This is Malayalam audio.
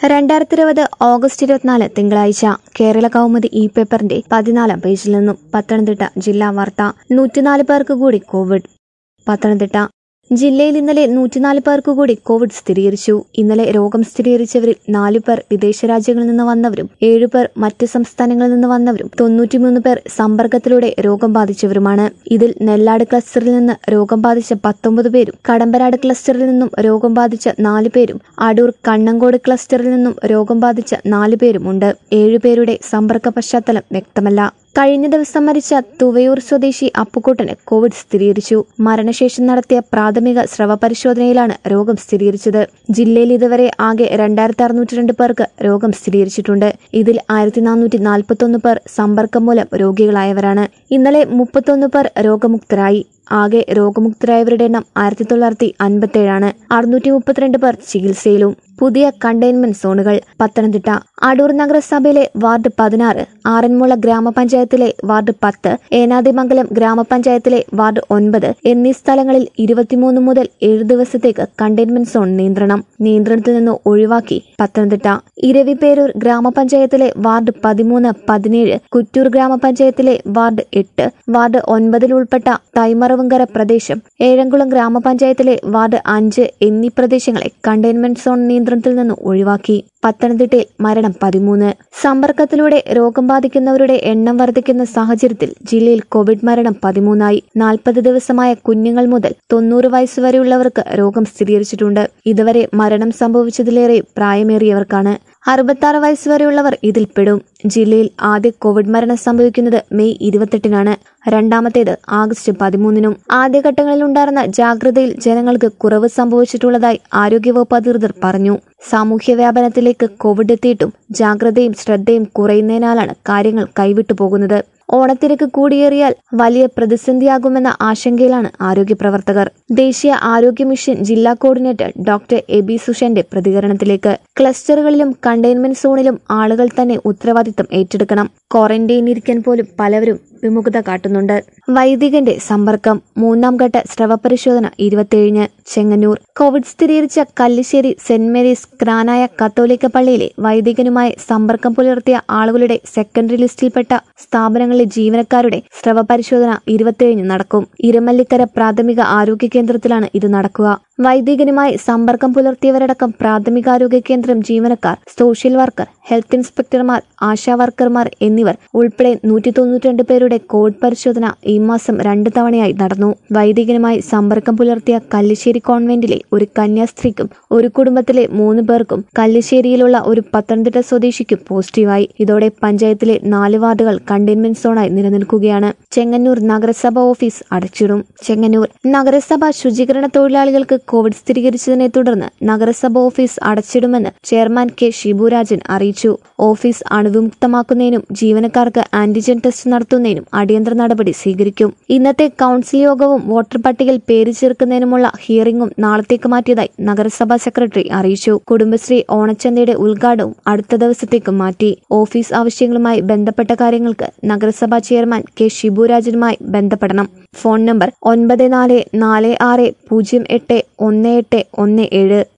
രണ്ടായിരത്തി ഇരുപത് ഓഗസ്റ്റ് ഇരുപത്തിനാല് തിങ്കളാഴ്ച കേരള കൗമുദി ഇ പേപ്പറിന്റെ പതിനാലാം പേജിൽ നിന്നും പത്തനംതിട്ട ജില്ലാ വാർത്ത നൂറ്റിനാല് പേർക്ക് കൂടി കോവിഡ് പത്തനംതിട്ട ജില്ലയിൽ ഇന്നലെ നൂറ്റിനാല് പേർക്ക് കൂടി കോവിഡ് സ്ഥിരീകരിച്ചു ഇന്നലെ രോഗം സ്ഥിരീകരിച്ചവരിൽ നാലു പേർ വിദേശ രാജ്യങ്ങളിൽ നിന്ന് വന്നവരും ഏഴുപേർ മറ്റ് സംസ്ഥാനങ്ങളിൽ നിന്ന് വന്നവരും തൊണ്ണൂറ്റിമൂന്ന് പേർ സമ്പർക്കത്തിലൂടെ രോഗം ബാധിച്ചവരുമാണ് ഇതിൽ നെല്ലാട് ക്ലസ്റ്ററിൽ നിന്ന് രോഗം ബാധിച്ച പത്തൊമ്പത് പേരും കടമ്പനാട് ക്ലസ്റ്ററിൽ നിന്നും രോഗം ബാധിച്ച നാല് പേരും അടൂർ കണ്ണങ്കോട് ക്ലസ്റ്ററിൽ നിന്നും രോഗം ബാധിച്ച നാല് പേരുമുണ്ട് ഏഴുപേരുടെ സമ്പർക്ക പശ്ചാത്തലം വ്യക്തമല്ല കഴിഞ്ഞ ദിവസം മരിച്ച തുവയൂർ സ്വദേശി അപ്പുക്കുട്ടന് കോവിഡ് സ്ഥിരീകരിച്ചു മരണശേഷം നടത്തിയ പ്രാഥമിക സ്രവ പരിശോധനയിലാണ് രോഗം സ്ഥിരീകരിച്ചത് ജില്ലയിൽ ഇതുവരെ ആകെ രണ്ടായിരത്തി അറുന്നൂറ്റി രണ്ട് പേർക്ക് രോഗം സ്ഥിരീകരിച്ചിട്ടുണ്ട് ഇതിൽ ആയിരത്തി നാനൂറ്റി നാൽപ്പത്തൊന്ന് പേർ സമ്പർക്കം മൂലം രോഗികളായവരാണ് ഇന്നലെ മുപ്പത്തൊന്ന് പേർ രോഗമുക്തരായി ആകെ രോഗമുക്തരായവരുടെ എണ്ണം ആയിരത്തി തൊള്ളായിരത്തി അൻപത്തേഴാണ് അറുന്നൂറ്റി മുപ്പത്തിരണ്ട് പേർ ചികിത്സയിലും പുതിയ കണ്ടെയ്ൻമെന്റ് സോണുകൾ പത്തനംതിട്ട അടൂർ നഗരസഭയിലെ വാർഡ് പതിനാറ് ആറന്മുള ഗ്രാമപഞ്ചായത്തിലെ വാർഡ് പത്ത് ഏനാദിമംഗലം ഗ്രാമപഞ്ചായത്തിലെ വാർഡ് ഒൻപത് എന്നീ സ്ഥലങ്ങളിൽ ഇരുപത്തിമൂന്ന് മുതൽ ഏഴ് ദിവസത്തേക്ക് കണ്ടെയ്ൻമെന്റ് സോൺ നിയന്ത്രണം നിയന്ത്രണത്തിൽ നിന്ന് ഒഴിവാക്കി പത്തനംതിട്ട ഇരവിപേരൂർ ഗ്രാമപഞ്ചായത്തിലെ വാർഡ് പതിമൂന്ന് പതിനേഴ് കുറ്റൂർ ഗ്രാമപഞ്ചായത്തിലെ വാർഡ് എട്ട് വാർഡ് ഒൻപതിൽ ഉൾപ്പെട്ട തൈമറവുങ്കര പ്രദേശം ഏഴംകുളം ഗ്രാമപഞ്ചായത്തിലെ വാർഡ് അഞ്ച് എന്നീ പ്രദേശങ്ങളെ കണ്ടെയ്ൻമെന്റ് സോൺ നിയന്ത്രണത്തിൽ നിന്ന് ഒഴിവാക്കി പത്തനംതിട്ടയിൽ മരണം പതിമൂന്ന് സമ്പർക്കത്തിലൂടെ രോഗം ബാധിക്കുന്നവരുടെ എണ്ണം വർദ്ധിക്കുന്ന സാഹചര്യത്തിൽ ജില്ലയിൽ കോവിഡ് മരണം പതിമൂന്നായി നാൽപ്പത് ദിവസമായ കുഞ്ഞുങ്ങൾ മുതൽ തൊണ്ണൂറ് വയസ്സുവരെയുള്ളവർക്ക് രോഗം സ്ഥിരീകരിച്ചിട്ടുണ്ട് ഇതുവരെ മരണം സംഭവിച്ചതിലേറെ പ്രായമേറിയവർക്കാണ് അറുപത്താറ് വയസ്സുവരെയുള്ളവർ ഇതിൽപ്പെടും ജില്ലയിൽ ആദ്യ കോവിഡ് മരണം സംഭവിക്കുന്നത് മെയ് ഇരുപത്തെട്ടിനാണ് രണ്ടാമത്തേത് ആഗസ്റ്റ് പതിമൂന്നിനും ആദ്യഘട്ടങ്ങളിൽ ഉണ്ടായിരുന്ന ജാഗ്രതയിൽ ജനങ്ങൾക്ക് കുറവ് സംഭവിച്ചിട്ടുള്ളതായി ആരോഗ്യവകുപ്പ് അധികൃതർ പറഞ്ഞു സാമൂഹ്യ വ്യാപനത്തിലേക്ക് കോവിഡ് എത്തിയിട്ടും ജാഗ്രതയും ശ്രദ്ധയും കുറയുന്നതിനാലാണ് കാര്യങ്ങൾ കൈവിട്ടു പോകുന്നത് ഓണത്തിരക്ക് കൂടിയേറിയാൽ വലിയ പ്രതിസന്ധിയാകുമെന്ന ആശങ്കയിലാണ് ആരോഗ്യ പ്രവർത്തകർ ദേശീയ ആരോഗ്യ മിഷൻ ജില്ലാ കോർഡിനേറ്റർ ഡോക്ടർ എബി സുഷന്റെ പ്രതികരണത്തിലേക്ക് ക്ലസ്റ്ററുകളിലും കണ്ടെയ്ൻമെന്റ് സോണിലും ആളുകൾ തന്നെ ഉത്തരവാദിത്തം ഏറ്റെടുക്കണം ക്വാറന്റൈനിരിക്കാൻ പോലും പലവരും വിമുഖത കാട്ടുന്നുണ്ട് വൈദികന്റെ സമ്പർക്കം മൂന്നാം ഘട്ട സ്രവ പരിശോധന ഇരുപത്തിയേഴിന് ചെങ്ങന്നൂർ കോവിഡ് സ്ഥിരീകരിച്ച കല്ലിശ്ശേരി സെന്റ് മേരീസ് ക്രാനായ കത്തോലിക്ക പള്ളിയിലെ വൈദികനുമായി സമ്പർക്കം പുലർത്തിയ ആളുകളുടെ സെക്കൻഡറി ലിസ്റ്റിൽപ്പെട്ട സ്ഥാപനങ്ങളിലെ ജീവനക്കാരുടെ സ്രവ പരിശോധന ഇരുപത്തിയേഴിന് നടക്കും ഇരുമല്ലിക്കര പ്രാഥമിക ആരോഗ്യ കേന്ദ്രത്തിലാണ് ഇത് നടക്കുക വൈദികനുമായി സമ്പർക്കം പുലർത്തിയവരടക്കം പ്രാഥമികാരോഗ്യ കേന്ദ്രം ജീവനക്കാർ സോഷ്യൽ വർക്കർ ഹെൽത്ത് ഇൻസ്പെക്ടർമാർ ആശാ വർക്കർമാർ എന്നിവർ ഉൾപ്പെടെ നൂറ്റി തൊണ്ണൂറ്റിരണ്ട് പേരുടെ കോവിഡ് പരിശോധന ഈ മാസം രണ്ട് തവണയായി നടന്നു വൈദികനുമായി സമ്പർക്കം പുലർത്തിയ കല്ലിശ്ശേരി കോൺവെന്റിലെ ഒരു കന്യാസ്ത്രീക്കും ഒരു കുടുംബത്തിലെ മൂന്ന് പേർക്കും കല്ലിശ്ശേരിയിലുള്ള ഒരു പത്തനംതിട്ട സ്വദേശിക്കും പോസിറ്റീവായി ഇതോടെ പഞ്ചായത്തിലെ നാല് വാർഡുകൾ കണ്ടെയ്ൻമെന്റ് സോണായി നിലനിൽക്കുകയാണ് ചെങ്ങന്നൂർ നഗരസഭ ഓഫീസ് അടച്ചിടും ചെങ്ങന്നൂർ നഗരസഭ ശുചീകരണ തൊഴിലാളികൾക്ക് കോവിഡ് സ്ഥിരീകരിച്ചതിനെ തുടർന്ന് നഗരസഭ ഓഫീസ് അടച്ചിടുമെന്ന് ചെയർമാൻ കെ ഷിബുരാജൻ അറിയിച്ചു ഓഫീസ് അണുവിമുക്തമാക്കുന്നതിനും ജീവനക്കാർക്ക് ആന്റിജൻ ടെസ്റ്റ് നടത്തുന്നതിനും അടിയന്തര നടപടി സ്വീകരിക്കും ഇന്നത്തെ കൌൺസിൽ യോഗവും വോട്ടർ പട്ടികയിൽ പേര് ചേർക്കുന്നതിനുമുള്ള ഹിയറിംഗും നാളത്തേക്ക് മാറ്റിയതായി നഗരസഭാ സെക്രട്ടറി അറിയിച്ചു കുടുംബശ്രീ ഓണച്ചന്തയുടെ ഉദ്ഘാടനവും അടുത്ത ദിവസത്തേക്ക് മാറ്റി ഓഫീസ് ആവശ്യങ്ങളുമായി ബന്ധപ്പെട്ട കാര്യങ്ങൾക്ക് നഗരസഭാ ചെയർമാൻ കെ ഷിബുരാജനുമായി ബന്ധപ്പെടണം ഫോൺ നമ്പർ ഒൻപത് നാല് നാല് ആറ് പൂജ്യം എട്ട് ഒന്ന് എട്ട് ഒന്ന് ഏഴ്